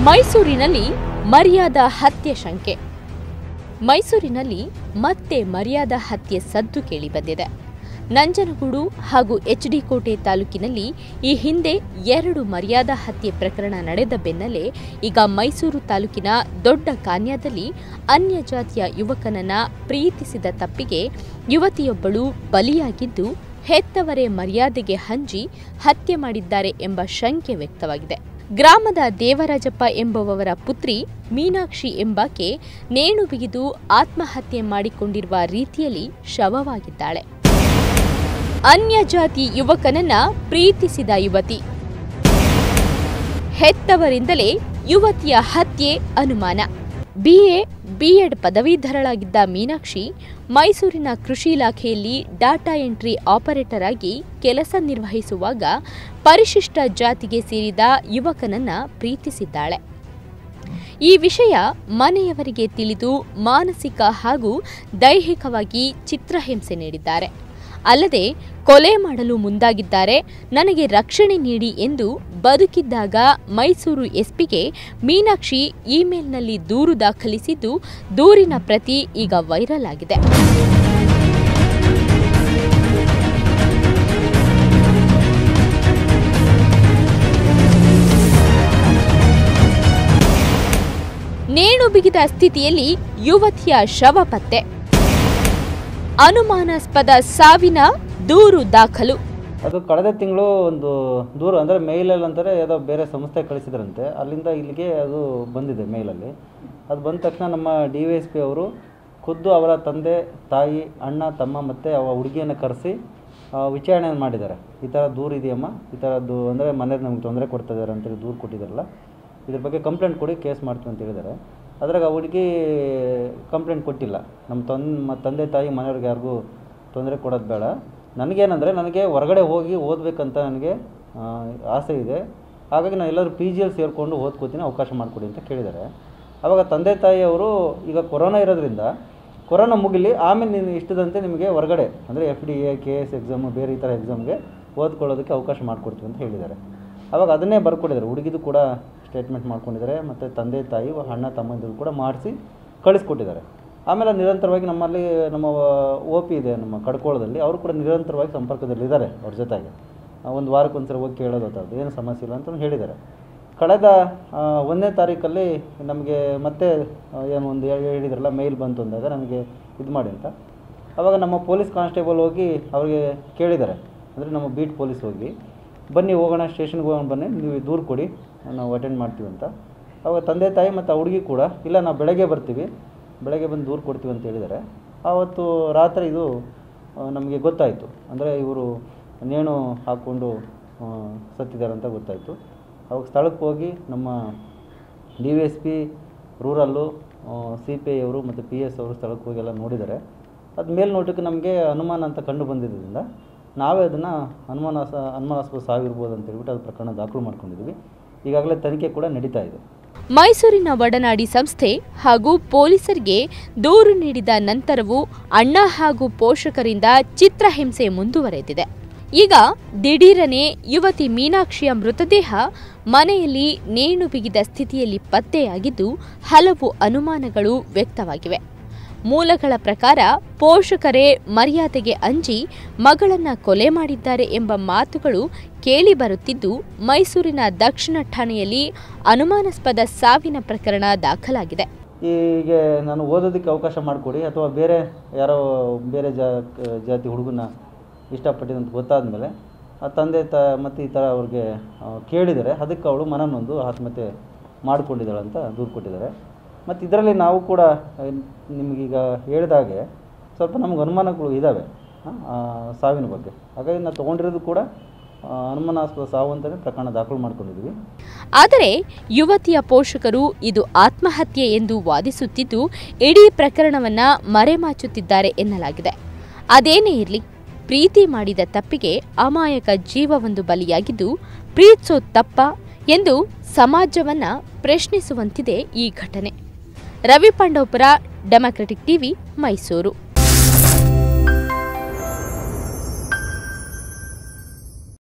ಮೈಸೂರಿನಲ್ಲಿ ಮರ್ಯಾದಾ ಹತ್ಯೆ ಶಂಕೆ ಮೈಸೂರಿನಲ್ಲಿ ಮತ್ತೆ ಮರ್ಯಾದಾ ಹತ್ಯೆ ಸದ್ದು ಕೇಳಿಬಂದಿದೆ ನಂಜನಗೂಡು ಹಾಗೂ ಎಚ್ಡಿ ಕೋಟೆ ತಾಲೂಕಿನಲ್ಲಿ ಈ ಹಿಂದೆ ಎರಡು ಮರ್ಯಾದಾ ಹತ್ಯೆ ಪ್ರಕರಣ ನಡೆದ ಬೆನ್ನಲ್ಲೇ ಈಗ ಮೈಸೂರು ತಾಲೂಕಿನ ದೊಡ್ಡ ಕಾನ್ಯಾದಲ್ಲಿ ಅನ್ಯ ಜಾತಿಯ ಯುವಕನನ್ನ ಪ್ರೀತಿಸಿದ ತಪ್ಪಿಗೆ ಯುವತಿಯೊಬ್ಬಳು ಬಲಿಯಾಗಿದ್ದು ಹೆತ್ತವರೇ ಮರ್ಯಾದೆಗೆ ಹಂಜಿ ಹತ್ಯೆ ಮಾಡಿದ್ದಾರೆ ಎಂಬ ಶಂಕೆ ವ್ಯಕ್ತವಾಗಿದೆ ಗ್ರಾಮದ ದೇವರಾಜಪ್ಪ ಎಂಬುವವರ ಪುತ್ರಿ ಮೀನಾಕ್ಷಿ ಎಂಬಾಕೆ ನೇಣು ಬಿಗಿದು ಆತ್ಮಹತ್ಯೆ ಮಾಡಿಕೊಂಡಿರುವ ರೀತಿಯಲ್ಲಿ ಶವವಾಗಿದ್ದಾಳೆ ಅನ್ಯ ಜಾತಿ ಯುವಕನನ್ನ ಪ್ರೀತಿಸಿದ ಯುವತಿ ಹೆತ್ತವರಿಂದಲೇ ಯುವತಿಯ ಹತ್ಯೆ ಅನುಮಾನ ಬಿಎ ಬಿಎಡ್ ಪದವೀಧರಳಾಗಿದ್ದ ಮೀನಾಕ್ಷಿ ಮೈಸೂರಿನ ಕೃಷಿ ಇಲಾಖೆಯಲ್ಲಿ ಡಾಟಾ ಎಂಟ್ರಿ ಆಪರೇಟರ್ ಆಗಿ ಕೆಲಸ ನಿರ್ವಹಿಸುವಾಗ ಪರಿಶಿಷ್ಟ ಜಾತಿಗೆ ಸೇರಿದ ಯುವಕನನ್ನ ಪ್ರೀತಿಸಿದ್ದಾಳೆ ಈ ವಿಷಯ ಮನೆಯವರಿಗೆ ತಿಳಿದು ಮಾನಸಿಕ ಹಾಗೂ ದೈಹಿಕವಾಗಿ ಚಿತ್ರಹಿಂಸೆ ನೀಡಿದ್ದಾರೆ ಅಲ್ಲದೆ ಕೊಲೆ ಮಾಡಲು ಮುಂದಾಗಿದ್ದಾರೆ ನನಗೆ ರಕ್ಷಣೆ ನೀಡಿ ಎಂದು ಬದುಕಿದ್ದಾಗ ಮೈಸೂರು ಎಸ್ಪಿಗೆ ಮೀನಾಕ್ಷಿ ಇಮೇಲ್ನಲ್ಲಿ ದೂರು ದಾಖಲಿಸಿದ್ದು ದೂರಿನ ಪ್ರತಿ ಈಗ ವೈರಲ್ ಆಗಿದೆ ನೇಣು ಬಿಗಿದ ಸ್ಥಿತಿಯಲ್ಲಿ ಯುವತಿಯ ಶವ ಪತ್ತೆ ಅನುಮಾನಾಸ್ಪದ ಸಾವಿನ ದೂರು ದಾಖಲು ಅದು ಕಳೆದ ತಿಂಗಳು ಒಂದು ದೂರ ಅಂದರೆ ಮೇಲಲ್ಲಿ ಅಂತಾರೆ ಯಾವುದೋ ಬೇರೆ ಸಂಸ್ಥೆ ಕಳಿಸಿದ್ರಂತೆ ಅಲ್ಲಿಂದ ಇಲ್ಲಿಗೆ ಅದು ಬಂದಿದೆ ಮೇಲಲ್ಲಿ ಅದು ಬಂದ ತಕ್ಷಣ ನಮ್ಮ ಡಿ ವೈ ಎಸ್ ಪಿ ಅವರು ಖುದ್ದು ಅವರ ತಂದೆ ತಾಯಿ ಅಣ್ಣ ತಮ್ಮ ಮತ್ತು ಅವ ಹುಡುಗಿಯನ್ನು ಕರೆಸಿ ವಿಚಾರಣೆ ಮಾಡಿದ್ದಾರೆ ಈ ಥರ ದೂರು ಇದೆಯಮ್ಮ ಈ ಥರದ್ದು ಅಂದರೆ ಮನೇಲಿ ನಮ್ಗೆ ತೊಂದರೆ ಕೊಡ್ತಿದ್ದಾರೆ ಅಂತೇಳಿ ದೂರು ಕೊಟ್ಟಿದ್ದಾರಲ್ಲ ಇದ್ರ ಬಗ್ಗೆ ಕಂಪ್ಲೇಂಟ್ ಕೊಡಿ ಕೇಸ್ ಮಾಡ್ತೀವಿ ಅಂತ ಹೇಳಿದ್ದಾರೆ ಅದ್ರಾಗ ಆ ಹುಡುಗಿ ಕಂಪ್ಲೇಂಟ್ ಕೊಟ್ಟಿಲ್ಲ ನಮ್ಮ ತನ್ ತಂದೆ ತಾಯಿ ಮನೆಯವ್ರಿಗೆ ಯಾರಿಗೂ ತೊಂದರೆ ಕೊಡೋದು ಬೇಡ ನನಗೇನಂದರೆ ನನಗೆ ಹೊರಗಡೆ ಹೋಗಿ ಓದಬೇಕಂತ ನನಗೆ ಆ, ಆಸೆ ಇದೆ ಹಾಗಾಗಿ ನಾನು ಎಲ್ಲರೂ ಪಿ ಜಿಯಲ್ಲಿ ಸೇರಿಕೊಂಡು ಓದ್ಕೋತೀನಿ ಅವಕಾಶ ಮಾಡಿಕೊಡಿ ಅಂತ ಕೇಳಿದ್ದಾರೆ ಆವಾಗ ತಂದೆ ತಾಯಿಯವರು ಈಗ ಕೊರೋನಾ ಇರೋದ್ರಿಂದ ಕೊರೋನಾ ಮುಗಿಲಿ ಆಮೇಲೆ ನೀನು ಇಷ್ಟದಂತೆ ನಿಮಗೆ ಹೊರಗಡೆ ಅಂದರೆ F D A K S exam ಬೇರೆ ಈ ಥರ ಎಕ್ಸಾಮ್ಗೆ ಓದ್ಕೊಳ್ಳೋದಕ್ಕೆ ಅವಕಾಶ ಮಾಡಿಕೊಡ್ತೀವಿ ಅಂತ ಹೇಳಿದ್ದಾರೆ ಆವಾಗ ಅದನ್ನೇ ಬರ್ಕೊಟ್ಟಿದ್ದಾರೆ ಹುಡುಗಿದು ಕೂಡ ಸ್ಟೇಟ್ಮೆಂಟ್ ಮಾಡ್ಕೊಂಡಿದ್ದಾರೆ ಮತ್ತು ತಂದೆ ತಾಯಿ ಅಣ್ಣ ತಮ್ಮಂದಿರು ಕೂಡ ಮಾಡಿಸಿ ಕಳಿಸ್ಕೊಟ್ಟಿದ್ದಾರೆ ಆಮೇಲೆ ನಿರಂತರವಾಗಿ ನಮ್ಮಲ್ಲಿ ನಮ್ಮ ಒ ಪಿ ಇದೆ ನಮ್ಮ ಕಡ್ಕೋಳದಲ್ಲಿ ಅವರು ಕೂಡ ನಿರಂತರವಾಗಿ ಸಂಪರ್ಕದಲ್ಲಿದ್ದಾರೆ ಅವ್ರ ಜೊತೆಗೆ ಆ, ಒಂದು ವಾರಕ್ಕೊಂದ್ಸರಿ ಹೋಗಿ ಕೇಳೋದು ಅದು ಏನು ಸಮಸ್ಯೆ ಇಲ್ಲ ಅಂತ ಹೇಳಿದ್ದಾರೆ ಕಳೆದ ಆ, ಒಂದನೇ ತಾರೀಕಲ್ಲಿ ನಮಗೆ ಮತ್ತೆ ಆ, ಏನು ಒಂದು ಹೇಳಿ- ಹೇಳಿದ್ರಲ್ಲ ಮೇಲ್ ಬಂತು ಅಂದಾಗ ನಮಗೆ ಇದು ಮಾಡಿ ಅಂತ ಆವಾಗ ನಮ್ಮ ಪೊಲೀಸ್ ಕಾನ್ಸ್ಟೇಬಲ್ ಹೋಗಿ ಅವ್ರಿಗೆ ಕೇಳಿದ್ದಾರೆ ಅಂದರೆ ನಮ್ಮ ಬೀಟ್ ಪೊಲೀಸ್ ಹೋಗಿ ಬನ್ನಿ ಹೋಗೋಣ ಸ್ಟೇಷನ್ಗೆ ಹೋಗೋಣ ಬನ್ನಿ ನೀವು ದೂರು ಕೊಡಿ ನಾವು ಅಟೆಂಡ್ ಮಾಡ್ತೀವಿ ಅಂತ ಅವಾಗ ತಂದೆ ತಾಯಿ ಮತ್ತು ಆ ಹುಡುಗಿ ಕೂಡ ಇಲ್ಲ ನಾವು ಬೆಳಗ್ಗೆ ಬರ್ತೀವಿ ಬೆಳಗ್ಗೆ ಬಂದು ದೂರು ಕೊಡ್ತೀವಿ ಅಂತ ಹೇಳಿದ್ದಾರೆ ಆವತ್ತು ರಾತ್ರಿ ಇದು ನಮಗೆ ಗೊತ್ತಾಯಿತು ಅಂದರೆ ಇವರು ನೇಣು ಹಾಕ್ಕೊಂಡು ಆ, ಸತ್ತಿದ್ದಾರೆ ಅಂತ ಗೊತ್ತಾಯಿತು ಅವಾಗ ಸ್ಥಳಕ್ಕೆ ಹೋಗಿ ನಮ್ಮ D V S P rural C P I ಅವರು ಮತ್ತು ಪಿ ಎಸ್ ಅವರು ಸ್ಥಳಕ್ಕೆ ಹೋಗಿ ಎಲ್ಲ ನೋಡಿದ್ದಾರೆ ಅದು ಮೇಲ್ನೋಟಕ್ಕೆ ನಮಗೆ ಅನುಮಾನ ಅಂತ ಕಂಡು ಬಂದಿದ್ದರಿಂದ ನಾವೇ ಅದನ್ನು ಅನುಮಾನಾಸ ಅನುಮಾನಾಸ್ಪದ ಸಾವಿರ್ಬೋದು ಅಂತ ಹೇಳ್ಬಿಟ್ಟು ಅದು ಪ್ರಕರಣ ದಾಖಲು ಮಾಡ್ಕೊಂಡಿದ್ದೀವಿ ಈಗಾಗಲೇ ತನಿಖೆ ಕೂಡ ನಡೀತಾ ಇದೆ ಮೈಸೂರಿನ ಒಡನಾಡಿ ಸಂಸ್ಥೆ ಹಾಗೂ ಪೊಲೀಸರಿಗೆ ದೂರು ನೀಡಿದ ನಂತರವೂ ಅಣ್ಣ ಹಾಗೂ ಪೋಷಕರಿಂದ ಚಿತ್ರಹಿಂಸೆ ಮುಂದುವರೆದಿದೆ ಈಗ ದಿಢೀರನೆ ಯುವತಿ ಮೀನಾಕ್ಷಿಯ ಮೃತದೇಹ ಮನೆಯಲ್ಲಿ ನೇಣು ಬಿಗಿದ ಸ್ಥಿತಿಯಲ್ಲಿ ಪತ್ತೆಯಾಗಿದ್ದು ಹಲವು ಅನುಮಾನಗಳು ವ್ಯಕ್ತವಾಗಿವೆ ಮೂಲಗಳ ಪ್ರಕಾರ ಪೋಷಕರೇ ಮರ್ಯಾದೆಗೆ ಅಂಜಿ ಮಗಳನ್ನ ಕೊಲೆ ಮಾಡಿದ್ದಾರೆ ಎಂಬ ಮಾತುಗಳು ಕೇಳಿಬರುತ್ತಿದ್ದು ಮೈಸೂರಿನ ದಕ್ಷಿಣ ಠಾಣೆಯಲ್ಲಿ ಅನುಮಾನಾಸ್ಪದ ಸಾವಿನ ಪ್ರಕರಣ ದಾಖಲಾಗಿದೆ ಹೀಗೆ ನಾನು ಓದೋದಕ್ಕೆ ಅವಕಾಶ ಮಾಡಿಕೊಡಿ ಅಥವಾ ಬೇರೆ ಯಾರೋ ಬೇರೆ ಜಾ ಜಾತಿ ಹುಡುಗನ ಇಷ್ಟಪಟ್ಟಿದಂತ ಗೊತ್ತಾದ ಮೇಲೆ ಆ ತಂದೆ ತ ಮತ್ತು ಈ ಥರ ಅವ್ರಿಗೆ ಆ, ಕೇಳಿದ್ದಾರೆ ಅದಕ್ಕೆ ಅವಳು ಮನನೊಂದು ಆತ್ಮಹತ್ಯೆ ಮಾಡಿಕೊಂಡಿದ್ದಾಳೆ ಅಂತ ದೂರು ಕೊಟ್ಟಿದ್ದಾರೆ ಮತ್ತು ಇದರಲ್ಲಿ ನಾವು ಕೂಡ ಆ, ನಿಮಗೀಗ ಹೇಳಿದಾಗೆ ಸ್ವಲ್ಪ ನಮ್ಗೆ ಅನುಮಾನಗಳು ಇದ್ದಾವೆ ಆ, ಸಾವಿನ ಬಗ್ಗೆ ಹಾಗಾಗಿ ನಾವು ತೊಗೊಂಡಿರೋದು ಕೂಡ ಆ, ಅನುಮಾನಾಸ್ಪದ ಸಾವು ಅಂತಲೇ ಪ್ರಕರಣ ದಾಖಲು ಮಾಡ್ಕೊಂಡಿದ್ದೀವಿ ಆದರೆ ಯುವತಿಯ ಪೋಷಕರು ಇದು ಆತ್ಮಹತ್ಯೆ ಎಂದು ವಾದಿಸುತ್ತಿದ್ದು ಇಡೀ ಪ್ರಕರಣವನ್ನ ಮರೆಮಾಚುತ್ತಿದ್ದಾರೆ ಎನ್ನಲಾಗಿದೆ ಅದೇನೇ ಇರಲಿ ಪ್ರೀತಿ ಮಾಡಿದ ತಪ್ಪಿಗೆ ಅಮಾಯಕ ಜೀವವೊಂದು ಬಲಿಯಾಗಿದ್ದು ಪ್ರೀತಿಸೋ ತಪ್ಪ ಎಂದು ಸಮಾಜವನ್ನ ಪ್ರಶ್ನಿಸುವಂತಿದೆ ಈ ಘಟನೆ ರವಿ ಪಾಂಡವಪುರ ಡೆಮಾಕ್ರೆಟಿಕ್ ಟಿವಿ ಮೈಸೂರು